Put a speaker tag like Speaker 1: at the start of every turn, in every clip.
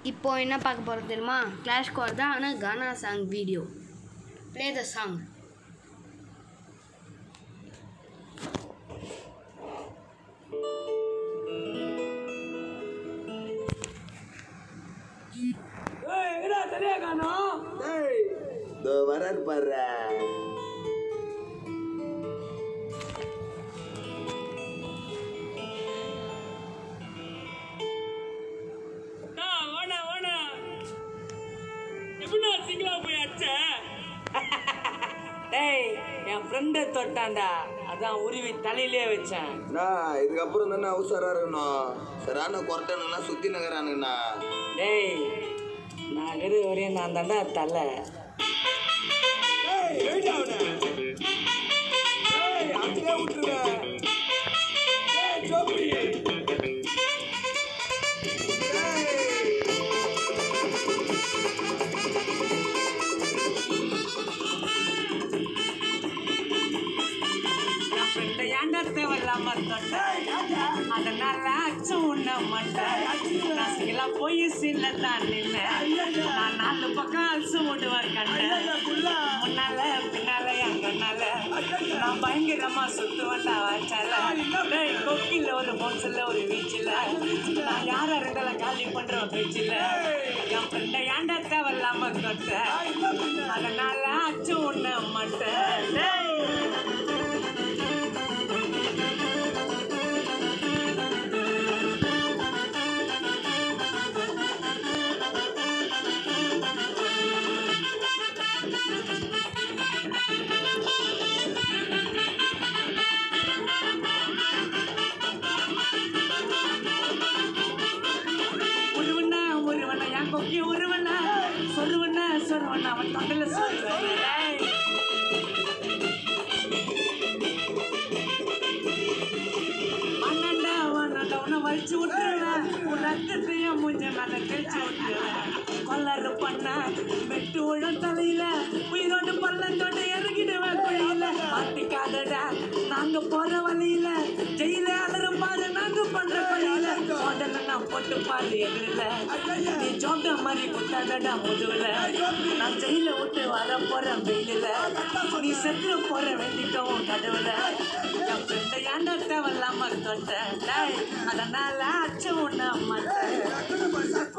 Speaker 1: இப்போ என்ன பார்க்க போகிறது தெரியுமா கிளாஷ் கோர் தான் ஆனால் gaana song video play the song
Speaker 2: டேய், இதோ வராரு பாரு
Speaker 3: ஓனா ஓனா எப்படிண்ணா சிங்கிளா போய் அடிச்ச டேய் என் ஃப்ரெண்டை தொட்டான்டா அதான் உருவி தலையிலே வச்சேன்
Speaker 2: நான் இதுக்கப்புறம் தானே அவசரா இருக்கணும் சரியான கொரட்டனுங்கண்ணா சுத்தி நகரானுங்கண்ணா
Speaker 3: டேய் நான் இருக்கிற வரையும் நான் தாண்டா தலை என் ஃப்ரெண்டை ஏன்டா தேவையில்லாம தொட்டேன் அதனால அச்சு உண்ண மாட்டேன் நான் சிங்களா போய் சீன்ல தான் நின்னேன் நான் நாலு பக்கம் அலசு விடுவேன் கண்டேன் முன்னால பின்னால என் கண்ணால நான் பயங்கரமா சுத்துவேன்டா வாச்சால டேய் கொக்கில ஒரு மோன்சில் ஒரு வீச்சில் நான் யார இருந்தாலும் காலி பண்ற பேச்சில் என் ஃப்ரெண்டை ஏன்டா தேவையில்லாம தொட்டேன் அதனால அச்சு உண்ண மாட்டேன் டேய் ஒருவனா ஒருவனா என் கொக்கி ஒருவனா சொல்லுவனா சொல்லுவனா அவன் தொண்டல சொல்லுவனா அண்ணாண்டா அவனாண்டா உன்னை வலிச்சு விட்டுருவேன் உன் ரத்தத்தையும் மூஞ்ச மேல தெளிச்சு விட்டுருவேன் கொல்லாரு பண்ண வெட்டு விழும் தலையில உயிரோடு பள்ளத்தோட இறங்கிடுவேன் குழியில மாட்டிக்காதடா நாங்க போற வழியில ஜெயில அலறும் பாரு நாங்க பண்ற பழியில உடனே நான் போட்டு பாரு எதிரில நீ ஜோக்க மாதிரி குத்தாதடா முதுகுல நான் ஜெயில விட்டு வர போறேன் வெயிலில் நீ செத்து போற வேண்டிட்டோம் கடவுள என் ஃப்ரெண்டை ஏன்டா தேவையில்லாம தொட்டேன் டேய், அதனால அச்சு உண்ண மாட்டேன்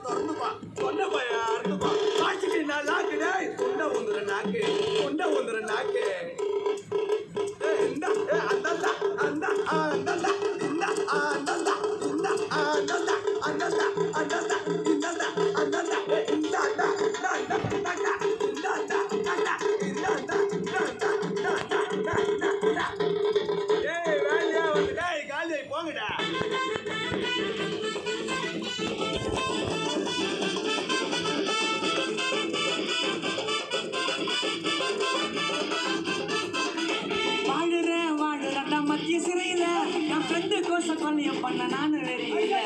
Speaker 2: போங்கடா
Speaker 3: வாழுறேன் வாழுறேன்டா மத்திய சிறையில என் ஃப்ரெண்டு கோச கொள்ளையும் பண்ண நானு வெறியில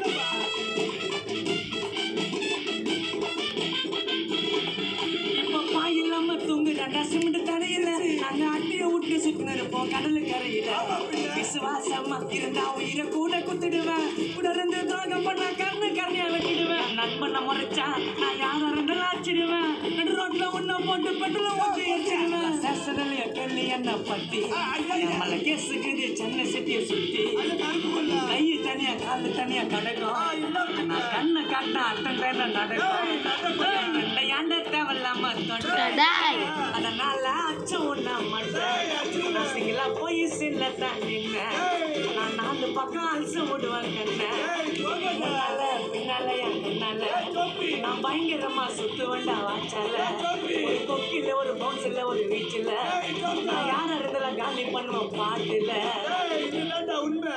Speaker 3: இப்ப பாய் இல்லாம தூங்குறாண்டா சிமெண்ட் தரையில நாங்க அட்டிய விட்டு சுத்தின இருப்போம் கடலு கரையில விசுவாசமா இருந்தா உயிரை கூட குத்துடுவேன் கூட இருந்து துரோகம் பண்ணா கண்ணு கண்ணியா வெட்டிடுவேன் நண்பனை முறைச்சா நான் யார இருந்தாலும் அடிச்சிடுவேன் நடு ரோட்ல ஒன்ன போட்டு பெட்ரோல ஊற்றி எரிச்சிடுவேன் சேஷனிலைய கேள்வி என்ன பத்தி என் மேல கேசுக்குது சென்னை சிட்டியை சுத்தி கை தனியா காலு தனியா கிடக்கும் நான் கண்ணை காட்டினா அட்டன் ட்ரெயின்ல நடக்கும் ரெண்டை ஆண்ட தேவையில்லாம தொட்டேன்
Speaker 1: டடாய்.
Speaker 3: அதனால அச்சு உண்ண மாட்டேன் நான் சிங்களா போய் சில்ல தான் நின்னேன் நான் நாலு பக்கம் அலசு விடுவேன் கண்ணை முன்னால பின்னால என் கண்ணால நான் பயங்கரமா சுத்துவேன்டா வாச்சால ஒரு கொக்கில ஒரு பவுன்ஸ்ல ஒரு வீச்சில் நான் யார இருந்தாலும் காலி பண்ணுவேன் பாட்டுல
Speaker 2: உண்மை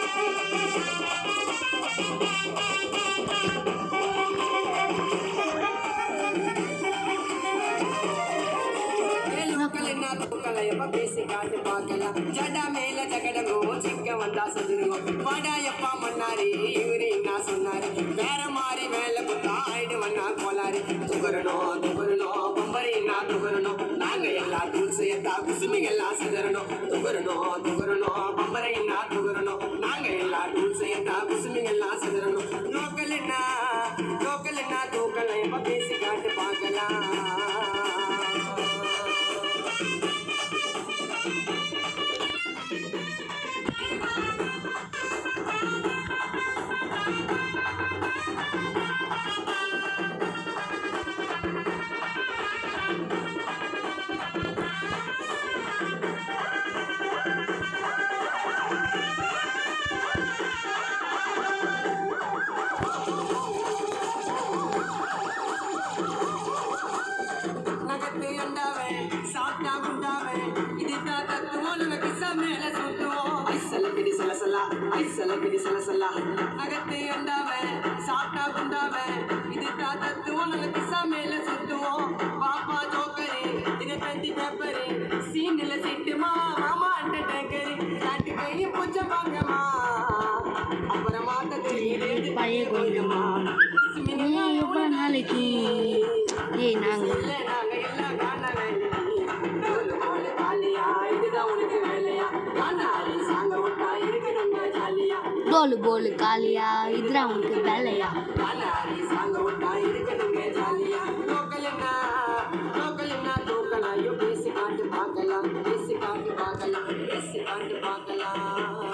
Speaker 4: Thank தூக்கலை எப்ப பேசி காட்டு பார்க்கலாம் ஜடா மேல ஜகடங்கும் சிக்க வந்தா செஞ்சிருவோம் வாடா எப்பா மன்னாரி இவரு என்ன சொன்னாரு வேற மாதிரி வேலை குத்தா ஆயிடுவண்ணா கோளாறு துகரணும் துகரணும் பம்பரி என்ன துகரணும் நாங்க எல்லா டூல்ஸ் எத்தா குசுமிங்க எல்லாம் செதறணும் துகரணும் துகரணும் பம்பரை என்ன துகரணும் நாங்க எல்லா டூல்ஸ் எத்தா குசுமிங்க எல்லாம் செதறணும் லோக்கல் என்ன லோக்கல் என்ன தூக்கல எப்ப பேசி காட்டு பார்க்கலாம் நகத்து அண்டாவே சாப்பிட்டா குண்டாவே இதுதான் தத்துவம் நமக்கு சமையல சுட்டுவோம் ஐசல கிடி சல சலா ஐசல கிடி சல சலா நகத்து அண்டாவே சாப்பிட்டா குண்டாவே இதுதான் தத்துவம் நமக்கு சமையல சுட்டுவோம் பாப்பா ஜோக்கரி இது பெட்டி பேப்பரு சீனில சிட்டுமா மாமா அண்ட டேக்கரி நாட்டு கையை பூச்ச பாங்கம்மா அப்புறமா தெரியுது
Speaker 1: பழைய கோயிலுமா ஏய் எவ்வளோ நாளைக்கு ஏய் நாங்கள்
Speaker 4: இல்ல, நாங்க எல்லாம் காணவே டோலு போல காலியா, இதுதான் உனக்கு வேலையா? காணாரி சாங்க விட்டா இருக்கணுங்க ஜாலியா.
Speaker 1: டோலு போலு காலியா இதுதான் உனக்கு வேலையா
Speaker 4: காணாரி சாங்க விட்டா இருக்கணுங்க ஜாலியா. லோக்கல் என்ன? லோக்கல் என்ன தூக்கலாம்? ஐயோ, பேசி காட்டு பார்க்கலாம். பேசி காட்டு பார்க்கலாம். பேசி காட்டு பார்க்கலாம்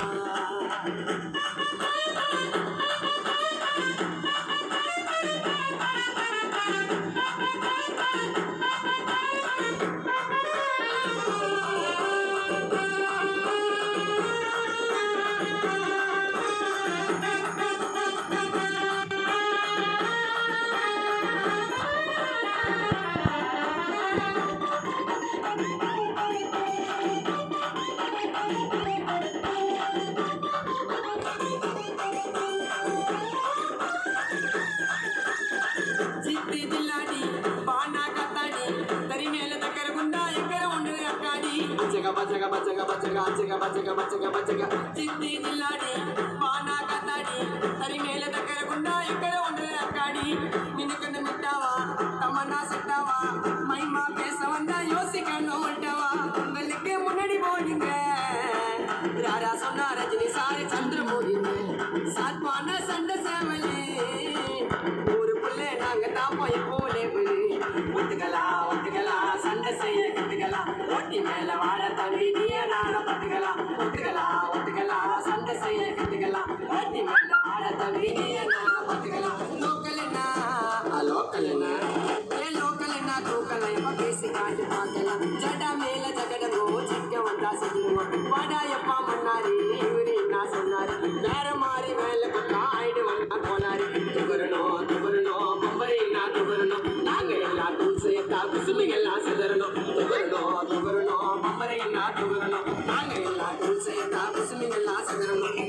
Speaker 4: చిత్తి జిల్లాడి బాణా కత్తాడి తరి మేల దగ్గర గుండా ఎక్కడ ఉండు అక్కాడి బచ్చగ బచ్చగ బచ్చగ బచ్చగ అచ్చగ బచ్చగ బచ్చగ బచ్చగ చిత్తి జిల్లాడి బాణా కత్తాడి తరి మేల దగ్గర గుండా ఎక్కడ ఉండు అక్కాడి మినుకను మిట్టావా தமன்னா செட்டாவா மைமா பேச வந்தா யோசிக்கணும் விட்டவா உங்களுக்கு முன்னாடி போனீங்க ராரா சொன்னா ரஜினி சாரி சந்திரமோகிங்க சாத்மான சண்டை சேவலி ஊருக்குள்ளே நாங்க தாப்போம் எப்பவும் லேபிள் ஒத்துக்கலாம் ஒத்துக்கலாம் சண்டை செய்ய கத்துக்கலாம் ஓட்டி மேல வாழ தம்பி நீய நான பார்த்துக்கலாம் ஒத்துக்கலாம் ஒத்துக்கலாம் சண்டை செய்ய கத்துக்கலாம் ஓட்டி மேல வாழ தம்பி நீய நான பார்த்துக்கலாம் லோக்கல் என்ன லோக்கல் என்ன ஏ லோக்கல் என்ன தூக்கல எப்ப பேசி காட்டு பார்க்கலாம் ஜடா மேல ஜகடமோ சிக்க வந்தா செஞ்சிருவோம் வாடா எப்பா மன்னாரி இவரு என்ன சொன்னாரு வேற மாதிரி மேல கொண்டா ஆயிடு வந்தா போனாரு துபரணும் துபரணும் பம்பரி என்ன துபரணும் நாங்க எல்லா தூசு எத்தா குசுமிங்க எல்லாம் செதறணும் துபரணும் துபரணும் பம்பரை என்ன துபரணும் நாங்க எல்லா தூசு எத்தா குசுமிங்க எல்லாம் செதறணும்